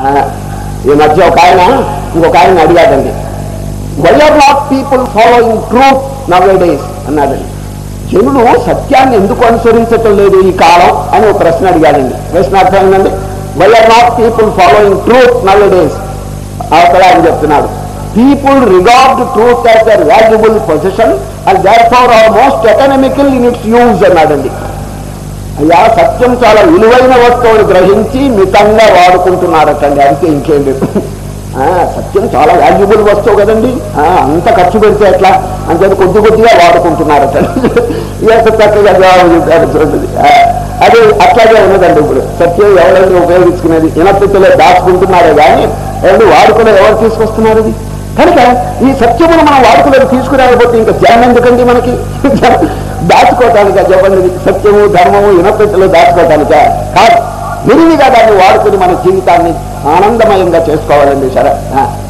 ఆ, ఈ మధ్య ఒక ఆయన ఇంకొక ఆయన అడిగాడండి why are not people following truth now days అన్నాడండి జనులు సత్యాన్ని ఎందుకు అనుసరించటం లేదు ఈ కాలం అని ఒక ప్రశ్న అడిగాడండి ప్రశ్న అర్థమైందండి why are not people following truth now days అవతల ఆయన చెప్తున్నాడు people regard truth as their valuable possession and therefore are most economical in its use అన్నాడండి అయ్యా సత్యం చాలా విలువైన వస్తువుని గ్రహించి మితంగా వాడుకుంటున్నారటండి అంతే ఇంకేం లేదు ఆ, సత్యం చాలా వాల్యుబుల్ వస్తువు కదండి ఆ, అంత ఖర్చు పెడితే ఎట్లా అంతే కొద్ది కొద్దిగా వాడుకుంటున్నారటండి ఎంత చక్కగా జవాబు చెప్పారు చూడండి ఆ, అది అట్లాగే ఉన్నదండి ఇప్పుడు సత్యం ఎవరైనా ఉపయోగించుకునేది ఇనపెట్టలే దాచుకుంటున్నారే కానీ ఎవరు వాడుకునే ఎవరు తీసుకొస్తున్నారు ఇది కనుక ఈ సత్యమును మనం వాడుకునేది తీసుకురాకపోతే ఇంకా జనం ఎందుకండి మనకి దాచుకోవటానిక చెప్పండి ఇది సత్యము ధర్మము ఇనపెట్టలు దాచుకోవటానిక కాదు విరివిగా దాన్ని వాడుకుని మన జీవితాన్ని ఆనందమయంగా చేసుకోవాలండి సరే ఆ.